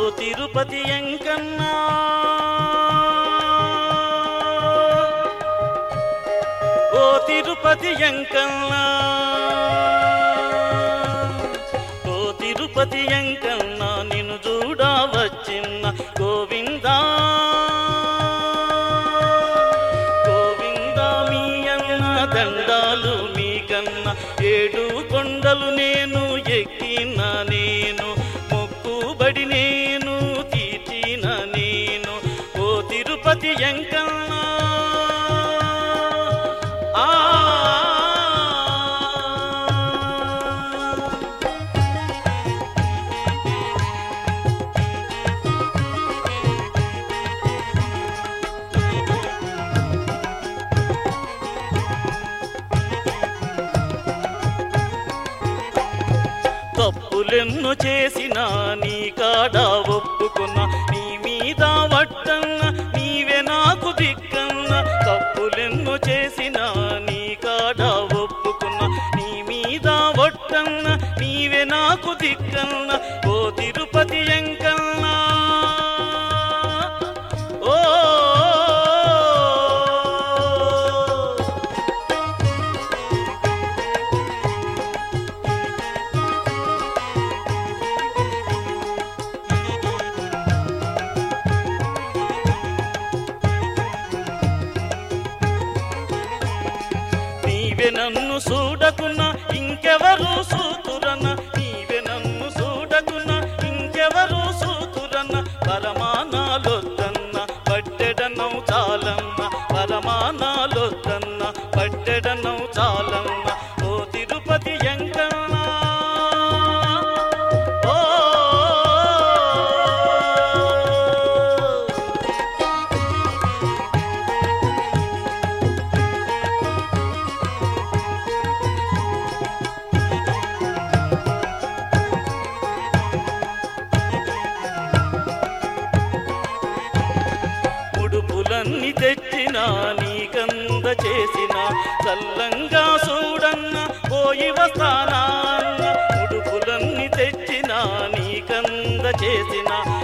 తిరుపతి ఎంకన్నా ఓ తిరుపతి ఎంకన్నా ఓ తిరుపతి ఎంకన్నా నిన్ను చూడా వచ్చిన్న గోవిందా గోవిందా మీ అన్న దండాలు మీకన్న ఏడు కొండలు నేను ఎక్కిన నేను మొక్కుబడి నేను తీర్చిన నేను ఓ తిరుపతి ఎంకన్నా ఆ తప్పులెన్ను చేసినా నీ కాడ ఒప్పుకున్నా నీ మీద వట్టన్న నీవే నాకు దిక్కన్న తప్పులెన్ను చేసినా నీ కాడ ఒప్పుకున్నా నీ మీద వట్టన్న నీవే నాకు దిక్కన్న ఓ తిరుపతి ఎంకన్నా ఓ నీవే నన్ను చూడకున్నా ఇంకెవరు సూతురన్న నీవే నన్ను చూడకున్నా ఇంకెవరు సూతురన్న పరమానాలొద్దన్న పట్టెడనవు చాలన్న పరమానాలొద్దన్న పట్టెడనవు చాలన్న ఓ తిరుపతి ఎంకన్నా ఓ ముడుపులన్నీ తెచ్చిన నీకంద చేసిన చల్లంగా చూడన్న పోయి వస్తానా ముడుపులన్నీ తెచ్చిన నీకంద చేసిన